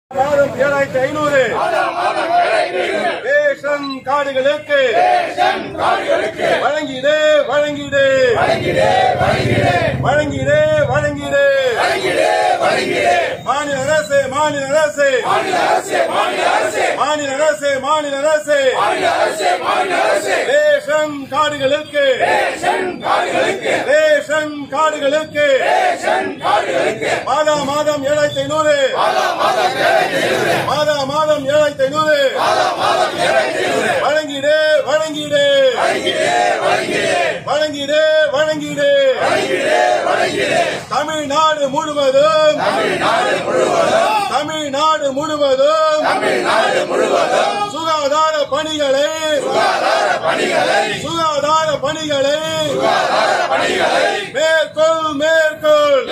மாதம் ஏழாயிரத்தி ஐநூறு ரேஷன் கார்டுகளுக்கு வழங்கிடு வழங்கிடு வழங்கிடு வழங்கிடு மாநில அரசு மாநில அரசு மாநில அரசு மாநில அரசு ரேஷன் கார்டுகளுக்கு ரேஷன் கார்டுகளுக்கு மாதா மாதம் ஏழாயிரத்தி ஐநூறு மாதா மாதம் ஏழாயிரத்தி ஐநூறு வழங்கிடு வழங்கிடு வழங்கிடு வழங்கிடு தமிழ்நாடு முழுவதும் தமிழ்நாடு முழுவதும் சுகாதார பணிகளை சுகாதார பணிகளை மேற்கொள் மேற்கொள்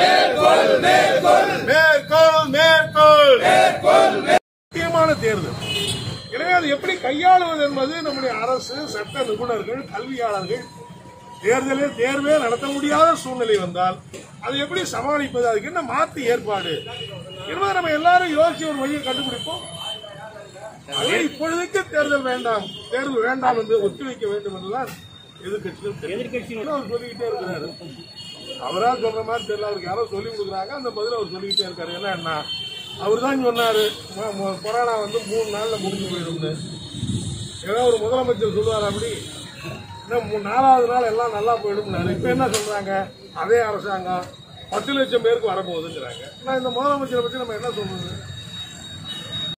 மேற்கொள் மேற்கொள் முக்கியமான தேர்தல் எனவே அது எப்படி கையாளுவது என்பது நம்முடைய அரசு சட்ட நிபுணர்கள் கல்வியாளர்கள் தேர்தலே தேர்வே நடத்த முடியாத சூழ்நிலை வந்தால் அதை எப்படி சமாளிப்பது அதுக்கு என்ன மாற்று ஏற்பாடு என்பதை நம்ம எல்லாரும் யோசிச்சு ஒரு வழியை கண்டுபிடிப்போம் அதே இப்பொழுதைக்கு தேர்தல் வேண்டாம் தேர்வு வேண்டாம் என்று ஒத்துழைக்க வேண்டும் என்றுதான் எதிர்கட்சிகள் எதிர்கட்சிகள் அவர் சொல்லிக்கிட்டே இருக்கிறாரு அவரா சொல்ற மாதிரி தெரியல அவருக்கு யாரோ சொல்லி கொடுக்குறாங்க அந்த பதில் அவர் சொல்லிக்கிட்டே இருக்காரு என்னன்னா அவர் தான் சொன்னாரு ம- ம- கொரோனா வந்து மூணு நாள்ல முடிஞ்சு போயிடும்னு ஏதோ ஒரு முதலமைச்சர் சொல்லுவார் அப்படி இன்னும் மூ- நாலாவது நாள் எல்லாம் நல்லா போயிடும்னாரு இப்ப என்ன சொல்றாங்க அதே அரசாங்கம் பத்து லட்சம் பேருக்கு வரப்போகுதுங்கிறாங்க நான் இந்த முதலமைச்சரை பத்தி நம்ம என்ன சொல்றது